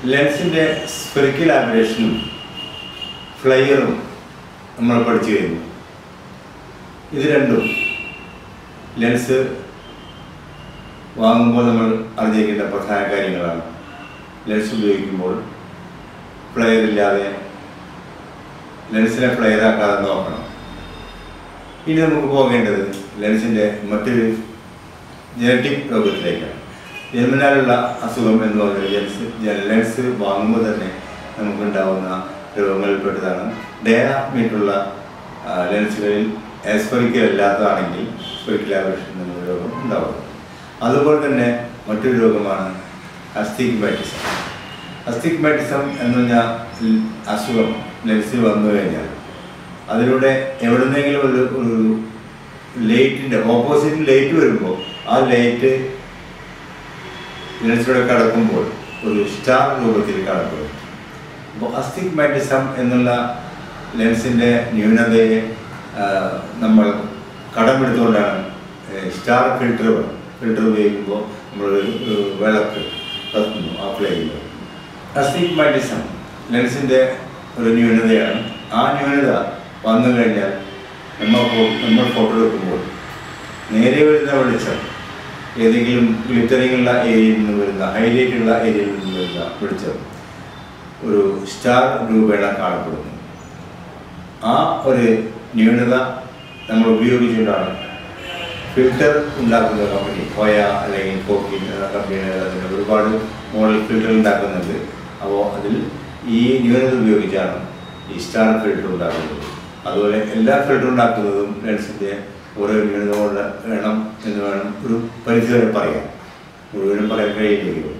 ലെൻസിൻ്റെ spherical ആബറേഷനും ഫ്ലയറും നമ്മൾ പഠിച്ചു കഴിഞ്ഞു ഇത് രണ്ടും ലെൻസ് വാങ്ങുമ്പോൾ നമ്മൾ അറിഞ്ഞിരിക്കേണ്ട പ്രധാന കാര്യങ്ങളാണ് ലെൻസ് ഉപയോഗിക്കുമ്പോൾ ഫ്ലയർ ഇല്ലാതെ ലെൻസിനെ ഫ്ലയർ ആക്കാതെ നോക്കണം ഇനി നമുക്ക് പോകേണ്ടത് ലെൻസിൻ്റെ മറ്റൊരു ജനറ്റിക് രോഗത്തിലേക്കാണ് ജന്മനാലുള്ള അസുഖം എന്ന് പറയുന്നത് ലെൻസ് ലെൻസ് വാങ്ങുമ്പോൾ തന്നെ നമുക്കുണ്ടാവുന്ന രോഗങ്ങളിൽപ്പെട്ടതാണ് ഡയാമീറ്റുള്ള ലെൻസുകളിൽ എസ്പെറിക്കൽ അല്ലാത്തതാണെങ്കിൽ സ്പെറിക്കൽ ആവേഷൻ എന്ന രോഗം ഉണ്ടാവും അതുപോലെ തന്നെ മറ്റൊരു രോഗമാണ് അസ്തിഗ്മാറ്റിസം അസ്തിഗ്മാറ്റിസം എന്ന് പറഞ്ഞാൽ അസുഖം ലെൻസിൽ വന്നു കഴിഞ്ഞാൽ അതിലൂടെ എവിടുന്നെങ്കിലും ഒരു ഒരു ലൈറ്റിൻ്റെ ഓപ്പോസിറ്റ് ലൈറ്റ് വരുമ്പോൾ ആ ലൈറ്റ് ലെൻസിലൂടെ കടക്കുമ്പോൾ ഒരു സ്റ്റാർ രൂപത്തിൽ കടക്കും അപ്പോൾ അസ്തിഗ്മാറ്റിസം എന്നുള്ള ലെൻസിൻ്റെ ന്യൂനതയെ ആ, നമ്മൾ കടമെടുത്തുകൊണ്ടാണ് സ്റ്റാർ ഫിൽറ്റർ ഫിൽറ്റർ ഉപയോഗിക്കുമ്പോൾ നമ്മൾ ഒരു വിളക്ക് കത്തുന്നു അപ്ലൈ ചെയ്യുന്നത് അസ്തിഗ്മാറ്റിസം ലെൻസിൻ്റെ ഒരു ന്യൂനതയാണ് ആ ന്യൂനത വന്നു കഴിഞ്ഞാൽ നമ്മൾ ഫോ- നമ്മൾ ഫോട്ടോ എടുക്കുമ്പോൾ നേരെ വരുന്ന വെളിച്ചം ഏതെങ്കിലും ഗ്ലിറ്ററിംഗ് ഉള്ള ഏരിയയിൽ നിന്ന് വരുന്ന ഹൈലൈറ്റ് ഉള്ള ഏരിയയിൽ നിന്ന് വരുന്ന വെളിച്ചം ഒരു സ്റ്റാർ രൂപേണ കാണപ്പെടുന്നു ആ ഒരു ന്യൂനത നമ്മൾ ഉപയോഗിച്ചുകൊണ്ടാണ് ഫിൽറ്റർ ഉണ്ടാക്കുന്ന കമ്പനി ഹോയ അല്ലെങ്കിൽ കോക്കിൻ എന്ന കമ്പനിയുടെ അതിന് ഒരുപാട് മോഡൽ ഫിൽറ്റർ ഉണ്ടാക്കുന്നുണ്ട് അപ്പോൾ അതിൽ ഈ ന്യൂനത ഉപയോഗിച്ചാണ് ഈ സ്റ്റാർ ഫിൽറ്റർ ഉണ്ടാക്കുന്നത് അതുപോലെ എല്ലാ ഫിൽറ്റർ ഉണ്ടാക്കുന്നതും ലെൻസിൻ്റെ ഓരോ ന്യൂനത കൊണ്ട് വേണം എന്ന് വേണം ഒരു പരിധി വരെ പറയാം മുഴുവനും പറയാൻ കഴിയില്ലെങ്കിലും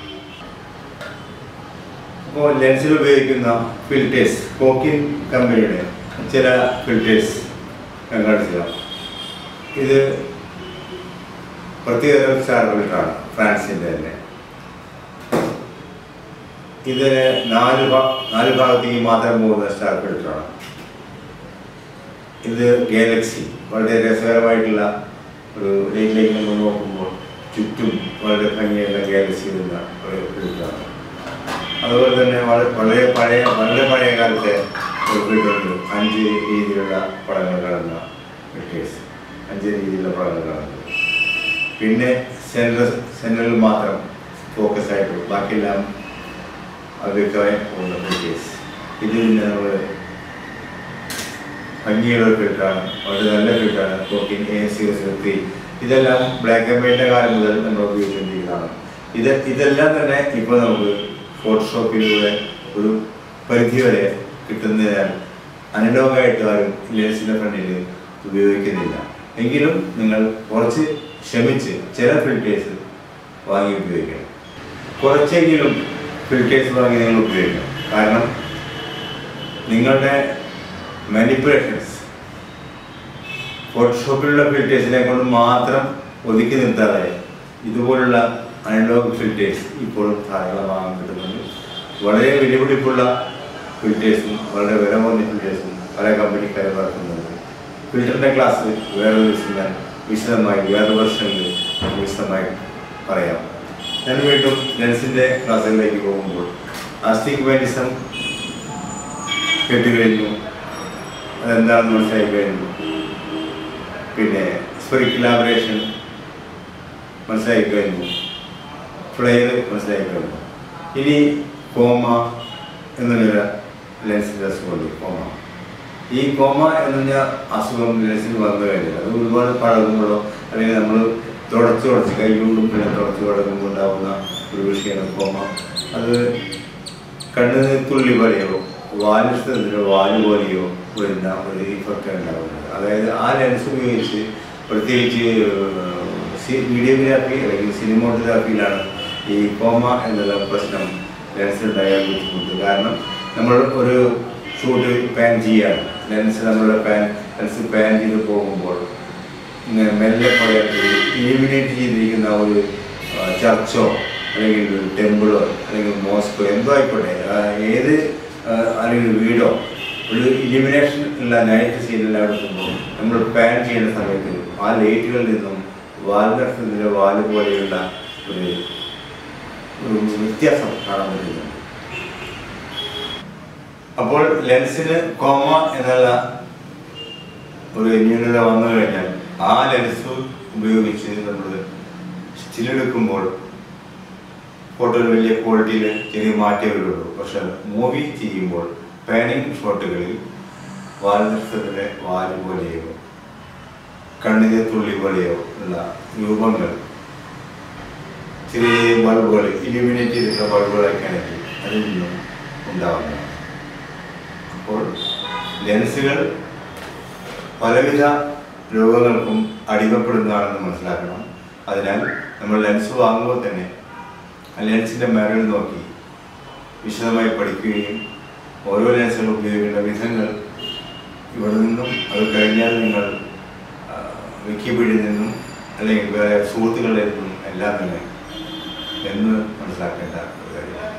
അപ്പോൾ ലെൻസിൽ ഉപയോഗിക്കുന്ന ഫിൽറ്റേഴ്സ് കോക്കിൻ കമ്പനിയുടെ ചില ഫിൽറ്റേഴ്സ് ഞാൻ കാണിച്ചു തരാം ഇത് പ്രത്യേക സ്റ്റാർ ഫിൽറ്ററാണ് ഫ്രാൻസിൻ്റെ തന്നെ ഇത് നാല് ഭാ- നാല് ഭാഗത്തേക്ക് മാത്രം പോകുന്ന സ്റ്റാർ ഫിൽറ്ററാണ് ഇത് ഗാലക്സി വളരെ രസകരമായിട്ടുള്ള ഒരു ലൈറ്റിലേക്ക് നമ്മൾ നോക്കുമ്പോൾ ചുറ്റും വളരെ ഭംഗിയുള്ള ഗാലക്സി വരുന്ന ഒരു ഫിൽറ്ററാണ് അതുപോലെ തന്നെ വളരെ വളരെ പഴയ വളരെ പഴയ കാലത്തെ ഒരു ഫിൽറ്ററുണ്ട് അഞ്ച് രീതിയിലുള്ള പടങ്ങൾ കാണുന്ന ഫിൽറ്റേഴ്സ് അഞ്ച് രീതിയിലുള്ള പടങ്ങൾ കാണുന്നത് പിന്നെ സെൻട്രൽ സെൻട്രൽ മാത്രം ഫോക്കസ് ആയിട്ട് ബാക്കിയെല്ലാം അവ്യക്തമായി പോകുന്ന ഫിൽറ്റേഴ്സ് ഇത് പിന്നെ നമ്മൾ ഭംഗിയുള്ള ഒരു ഫിൽറ്ററാണ് വളരെ നല്ല ഫിൽറ്ററാണ് fourteen A zero zero three ഇതെല്ലാം ബ്ലാക്ക് ആൻഡ് വൈറ്റിൻ്റെ കാലം മുതൽ നമ്മൾ ഉപയോഗിച്ചുകൊണ്ടിരിക്കുന്നതാണ് ഇത് ഇതെല്ലാം തന്നെ ഇപ്പോൾ നമുക്ക് ഫോട്ടോഷോപ്പിലൂടെ ഒരു പരിധി വരെ കിട്ടുന്നതിനാൽ അനലോഗായിട്ട് ആരും ലെൻസിൻ്റെ ഫ്രണ്ടിൽ ഉപയോഗിക്കുന്നില്ല എങ്കിലും നിങ്ങൾ കുറച്ച് ക്ഷമിച്ച് ചില ഫിൽറ്റേഴ്സ് വാങ്ങി ഉപയോഗിക്കണം കുറച്ചെങ്കിലും ഫിൽറ്റേഴ്സ് വാങ്ങി നിങ്ങൾ ഉപയോഗിക്കണം കാരണം നിങ്ങളുടെ മാനിപ്പുലേഷൻസ് ഫോട്ടോഷോപ്പിലുള്ള ഫിൽറ്റേഴ്സിനെ കൊണ്ട് മാത്രം ഒതുക്കി നിർത്താതെ ഇതുപോലുള്ള അനലോഗ് ഫിൽറ്റേഴ്സ് ഇപ്പോഴും ധാരാളം വാങ്ങാൻ കിട്ടുന്നുണ്ട് വളരെ വിലപിടിപ്പുള്ള ഫിൽറ്റേഴ്സും വളരെ വില കുറഞ്ഞ ഫിൽറ്റേഴ്സും പല കമ്പനിക്കാരും ഇറക്കുന്നുണ്ട് ഫിൽറ്ററിൻ്റെ ക്ലാസ് വേറെ ദിവസം ഞാൻ വിശദമായി വേറെ വർഷങ്ങളിൽ വിശദമായി പറയാം ഞാൻ വീണ്ടും ലെൻസിൻ്റെ ക്ലാസ്സുകളിലേക്ക് പോകുമ്പോൾ ആസ്റ്റിഗ്മാറ്റിസം കേട്ടുകഴിഞ്ഞു അതെന്താണെന്ന് മനസ്സിലാക്കി കഴിഞ്ഞു പിന്നെ സ്പെറിക്കൽ ലാബറേഷൻ മനസ്സിലാക്കി കഴിഞ്ഞു ഫ്ലെയർ മനസ്സിലാക്കി കഴിഞ്ഞു ഇനി കോമ എന്നൊരു ലെൻസിൻ്റെ അസുഖമുണ്ട് കോമ ഈ കോമ എന്ന് പറഞ്ഞാൽ അസുഖം ലെൻസിൽ വന്നു കഴിഞ്ഞാൽ അത് ഒരുപാട് പഴകുമ്പോഴോ അല്ലെങ്കിൽ നമ്മൾ തുടച്ച് തുടച്ച് കൈ കൊണ്ടും പിന്നെ തുടച്ച് പഴകുമ്പോൾ ഉണ്ടാകുന്ന ഒരു വിഷയമാണ് കോമ അത് കണ്ണിന് തുള്ളി പോലെയോ വാലിഷ്ടത്തിലോ വാല് പോലെയോ വരുന്ന ഒരു ഇഫക്റ്റ് ഉണ്ടാകുന്നത് അതായത് ആ ലെൻസ് ഉപയോഗിച്ച് പ്രത്യേകിച്ച് സി- വീഡിയോഗ്രാഫി അല്ലെങ്കിൽ സിനിമോട്ടോഗ്രാഫിയിലാണ് ഈ കോമ എന്നുള്ള പ്രശ്നം ലെൻസിലുണ്ടായാൽ ബുദ്ധിമുട്ട് കാരണം നമ്മൾ ഒരു ഷൂട്ട് പാൻ ചെയ്യാണ് ലെൻസ് നമ്മുടെ പാൻ ലെൻസ് പാൻ ചെയ്ത് പോകുമ്പോൾ ഇങ്ങനെ മെല്ലെ പോയാൽ ഇലിമിനേറ്റ് ചെയ്തിരിക്കുന്ന ഒരു ആ, ചർച്ചോ അല്ലെങ്കിൽ ഒരു ടെമ്പിളോ അല്ലെങ്കിൽ മോസ്കോ എന്തോ ആയിക്കോട്ടെ ആ, ഏത് ആ, അല്ലെങ്കിൽ വീടോ ഒരു ഇലിമിനേഷൻ ഉള്ള നൈറ്റ് സീനെല്ലാം എടുക്കുമ്പോൾ നമ്മൾ പാൻ ചെയ്യുന്ന സമയത്ത് ആ ലൈറ്റുകളിൽ നിന്നും വാൽനട്ടിൻ്റെ വാല് പോലെയുള്ള ഒരു ഒരു വ്യത്യാസം കാണാൻ പറ്റുന്നുണ്ട് അപ്പോൾ ലെൻസിന് കോമ എന്നുള്ള ഒരു ന്യൂനത വന്നു കഴിഞ്ഞാൽ ആ ലെൻസ് ഉപയോഗിച്ച് നമ്മൾ സ്റ്റിലെടുക്കുമ്പോൾ ഫോട്ടോയിൽ വലിയ ക്വാളിറ്റിയിൽ ചെറിയ മാറ്റമേ വരുള്ളൂ പക്ഷെ മൂവി ചെയ്യുമ്പോൾ പാനിങ് ഷോട്ടുകളിൽ വാൽനക്ഷത്രത്തിലെ വാല് പോലെയോ കണ്ണിലെ തുള്ളി പോലെയോ ഉള്ള രൂപങ്ങൾ ചെറിയ ബൾബുകൾ ഇലുമിനേറ്റ് ചെയ്തിട്ടുള്ള ബൾബുകളൊക്കെയാണെങ്കിൽ അതിൽ നിന്നും ഉണ്ടാവുന്നതാണ് അപ്പോൾ ലെൻസുകൾ പലവിധ രോഗങ്ങൾക്കും അടിമപ്പെടുന്നതാണെന്ന് മനസ്സിലാക്കണം അതിനാൽ നമ്മൾ ലെൻസ് വാങ്ങുമ്പോൾ തന്നെ ആ ലെൻസിൻ്റെ മരൽ നോക്കി വിശദമായി പഠിക്കുകയും ഓരോ ലെൻസുകൾ ഉപയോഗിക്കേണ്ട വിധങ്ങൾ ഇവിടെ നിന്നും അത് കഴിഞ്ഞാൽ നിങ്ങൾ ആ, വിക്കിപീഡിയയിൽ നിന്നും അല്ലെങ്കിൽ വേറെ സുഹൃത്തുക്കളുടെ നിന്നും എല്ലാം തന്നെ എന്ന് മനസ്സിലാക്കേണ്ട ഒരു കാര്യമാണ്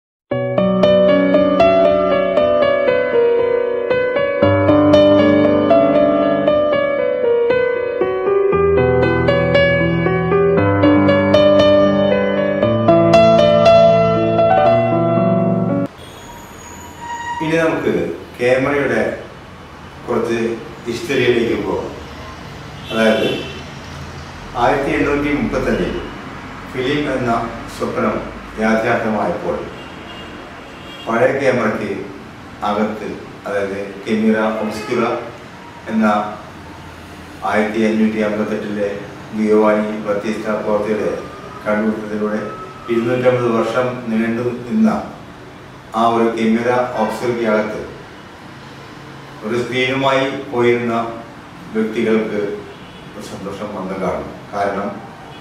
ഇനി നമുക്ക് ക്യാമറയുടെ കുറച്ച് ഹിസ്റ്ററിയിലേക്ക് പോകാം അതായത് ആയിരത്തി എണ്ണൂറ്റി മുപ്പത്തഞ്ചിൽ ഫിലിം എന്ന സ്വപ്നം യാഥാർത്ഥ്യമായപ്പോൾ പഴയ ക്യാമറയ്ക്ക് അകത്ത് അതായത് കെമിറ ഒബ്സ്ക്യൂറ എന്ന ആയിരത്തി അഞ്ഞൂറ്റി അമ്പത്തെട്ടിലെ ഗിയോവാനി ബത്തീസ്റ്റ പോർത്തയുടെ കണ്ടുപിടുത്തത്തിലൂടെ ഇരുന്നൂറ്റമ്പത് വർഷം നീണ്ടു നിന്ന ആ ഒരു കെമിറ ഒബ്സർവിക്കകത്ത് ഒരു സ്ക്രീനുമായി പോയിരുന്ന വ്യക്തികൾക്ക് ഒരു സന്തോഷം വന്നു കാണും കാരണം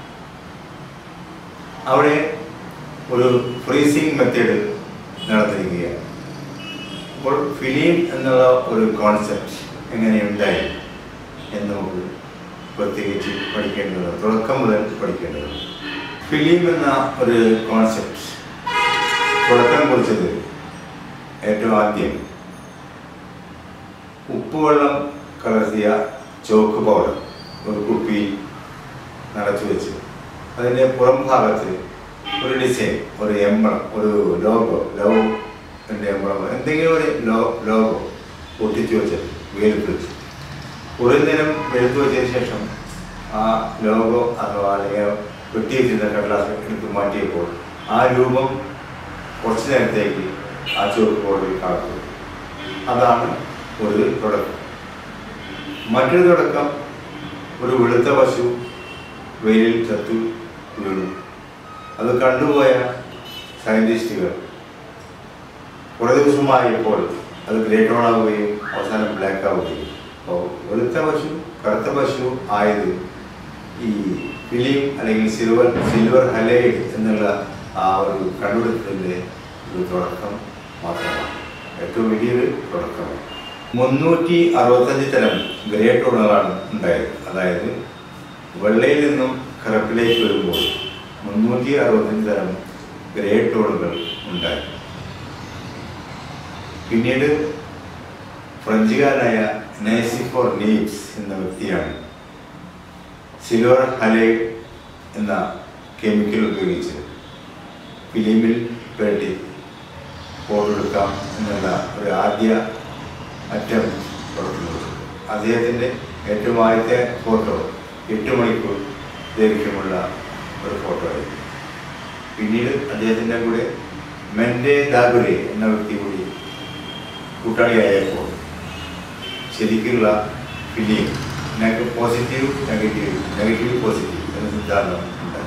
അവിടെ ഒരു ഫ്രീസിങ് മെത്തേഡ് നടന്നിരിക്കുകയാണ് അപ്പോൾ ഫിലിം എന്നുള്ള ഒരു കോൺസെപ്റ്റ് എങ്ങനെയുണ്ടായി എന്ന് നമുക്ക് പ്രത്യേകിച്ച് പഠിക്കേണ്ടത് തുടക്കം മുതൽ പഠിക്കേണ്ടതുണ്ട് ഫിലിം എന്ന ഒരു കോൺസെപ്റ്റ് തുടക്കം കുറിച്ചത് ഏറ്റവും ആദ്യം ഉപ്പുവെള്ളം കലർത്തിയ ചോക്ക് പൗഡർ ഒരു കുപ്പിയിൽ നിറച്ചു വെച്ച് അതിൻ്റെ പുറം ഭാഗത്ത് ഒരു ഡിസൈൻ ഒരു എംബളം ഒരു ലോഗോ ലവ് എൻ്റെ എംബളം എന്തെങ്കിലും ഒരു ലോ ലോഗോ ഒട്ടിച്ചു വെച്ച് വെയിലത്ത് വെച്ച് കുറേ നേരം വെളുത്ത് വെച്ചതിന് ശേഷം ആ ലോഗോ അഥവാ അല്ലെങ്കിൽ വെട്ടി വെച്ചിരുന്ന കടലാസ് എടുത്ത് മാറ്റിയപ്പോൾ ആ രൂപം കുറച്ച് നേരത്തേക്ക് ആ ചുവപ്പ് ബോർഡിൽ കാത്തു അതാണ് ഒരു തുടക്കം മറ്റൊരു തുടക്കം ഒരു വെളുത്ത പശു വെയിലിൽ ചത്തു വീണു അത് കണ്ടുപോയ സയൻറ്റിസ്റ്റുകൾ കുറേ ദിവസമായപ്പോൾ അത് ഗ്രേ ടോൺ ആവുകയും അവസാനം ബ്ലാക്ക് ആവുകയും അപ്പോൾ വെളുത്ത പശു കറുത്ത പശു ആയത് ഈ ഫിലിം അല്ലെങ്കിൽ സിൽവർ സിൽവർ ഹലൈഡ് എന്നുള്ള ആ ഒരു കണ്ടുപിടുത്തത്തിൻ്റെ ഒരു തുടക്കം മാത്രമാണ് ഏറ്റവും വലിയൊരു തുടക്കമാണ് മുന്നൂറ്റി അറുപത്തഞ്ച് തരം ഗ്രേ ടോണുകളാണ് ഉണ്ടായത് അതായത് വെള്ളയിൽ നിന്നും കറുപ്പിലേക്ക് വരുമ്പോൾ മുന്നൂറ്റി അറുപത്തഞ്ച് തരം ഗ്രേ ടോണുകൾ ഉണ്ടായി പിന്നീട് ഫ്രഞ്ചുകാരനായ നേസിഫോർ നീബ്സ് എന്ന വ്യക്തിയാണ് സിൽവർ ഹലൈഡ് എന്ന കെമിക്കൽ ഉപയോഗിച്ച് ഫിലിമിൽ വേണ്ടി ഫോട്ടോ എടുക്കാം എന്നുള്ള ഒരു ആദ്യ അറ്റം പുറത്തുള്ളത് അദ്ദേഹത്തിൻ്റെ ഏറ്റവും ആദ്യത്തെ ഫോട്ടോ എട്ട് മണിക്കൂർ ദൈർഘ്യമുള്ള ഒരു ഫോട്ടോ ആയിരുന്നു പിന്നീട് അദ്ദേഹത്തിൻ്റെ കൂടെ മെൻഡെ ദാഗുരെ എന്ന വ്യക്തി കൂടി കൂട്ടാളിയായപ്പോൾ ശരിക്കുള്ള film positive negative negative positive എന്ന സിദ്ധാന്തം ഉണ്ടായി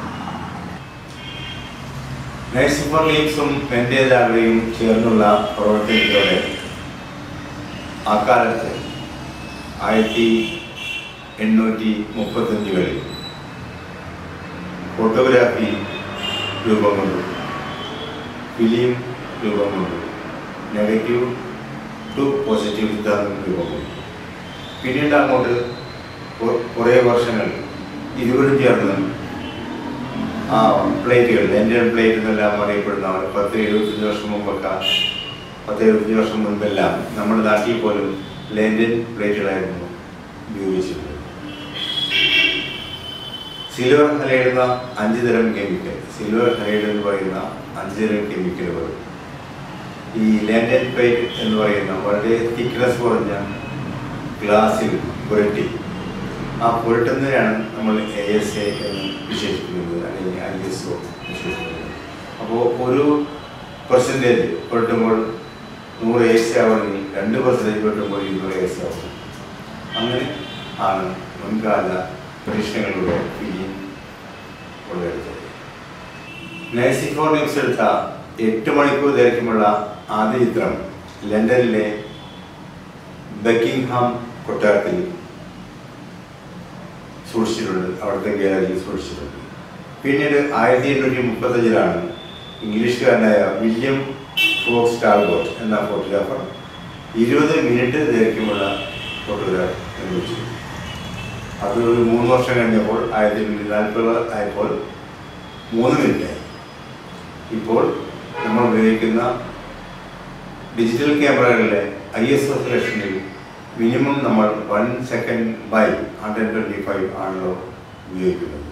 നൈസിഫർ ലീഗ്സും മെൻഡേലാവരെയും ചേർന്നുള്ള പ്രവർത്തനത്തിലൂടെ ആ കാലത്ത് ആയിരത്തി എണ്ണൂറ്റി മുപ്പത്തഞ്ചുകളിൽ ഫോട്ടോഗ്രാഫി രൂപം കൊണ്ടു ഫിലിം രൂപം കൊണ്ടു നെഗറ്റീവ് ടു പോസിറ്റീവ് സിദ്ധാന്തം രൂപം കൊണ്ടു പിന്നീട് അങ്ങോട്ട് കൊ- കുറേ വർഷങ്ങൾ ഇരുവരും ചേർന്ന് ആ പ്ലേറ്റുകൾ ലെൻഡൻ പ്ലേറ്റ് എന്നെല്ലാം അറിയപ്പെടുന്ന ഒരു പത്ത് എഴുപത്തഞ്ച് വർഷം മുമ്പൊക്കെ പത്ത് എഴുപത്തഞ്ച് വർഷം മുൻപെല്ലാം നമ്മുടെ നാട്ടിൽ പോലും ലെൻഡൻ പ്ലേറ്റുകളായിരുന്നു ഉപയോഗിച്ചിരുന്നത് സിൽവർ ഹലൈഡുന്ന അഞ്ച് തരം കെമിക്കൽ സിൽവർ ഹലൈഡ് എന്ന് പറയുന്ന അഞ്ച് തരം കെമിക്കലുകൾ ഈ ലാൻഡൻ പൈറ്റ് എന്ന് പറയുന്ന വളരെ തിക്നെസ് കുറഞ്ഞ ഗ്ലാസ്സിൽ പുരട്ടി ആ പുരട്ടുന്നതിനാണ് നമ്മൾ എ എസ് എ എന്ന് വിശേഷിപ്പിക്കുന്നത് അല്ലെങ്കിൽ ഐ എസ് ഒ വിശേഷിപ്പിക്കുന്നത് അപ്പോൾ ഒരു പെർസെൻറ്റേജ് പുരട്ടുമ്പോൾ നൂറ് എ എസ് ആവണമെങ്കിൽ രണ്ട് പെർസെൻറ്റേജ് പുരട്ടുമ്പോൾ ഇരുന്നൂറ് എ എസ് ആവും അങ്ങനെ ആണ് മുൻകാല പരീക്ഷണങ്ങളിലൂടെ ഫിലിം ഉള്ളെടുത്തത് നൈസിഫോർ ന്യൂസ് എടുത്ത എട്ട് മണിക്കൂർ ദൈർഘ്യമുള്ള ആദ്യ ചിത്രം ലണ്ടനിലെ ബക്കിംഗ്ഹാം കൊട്ടാരത്തിൽ സൂക്ഷിച്ചിട്ടുണ്ട് അവിടുത്തെ ഗാലറിയിൽ സൂക്ഷിച്ചിട്ടുണ്ട് പിന്നീട് ആയിരത്തി എണ്ണൂറ്റി മുപ്പത്തഞ്ചിലാണ് ഇംഗ്ലീഷുകാരനായ വില്യം ഫോക്സ് ടാർബോട്ട് എന്ന ഫോട്ടോഗ്രാഫർ ഇരുപത് മിനിറ്റ് ദൈർഘ്യമുള്ള ഫോട്ടോഗ്രാഫ് നിർമ്മിച്ചു അത് ഒരു മൂന്ന് വർഷം കഴിഞ്ഞപ്പോൾ ആയിരത്തി എണ്ണൂറ്റി നാൽപ്പത് ആയപ്പോൾ മൂന്ന് മിനിറ്റായി ഇപ്പോൾ നമ്മൾ ഉപയോഗിക്കുന്ന ഡിജിറ്റൽ ക്യാമറകളിലെ ഐ എസ് ഒ സെലക്ഷനിൽ മിനിമം നമ്മൾ one second by hundred twenty five ആണല്ലോ ഉപയോഗിക്കുന്നത്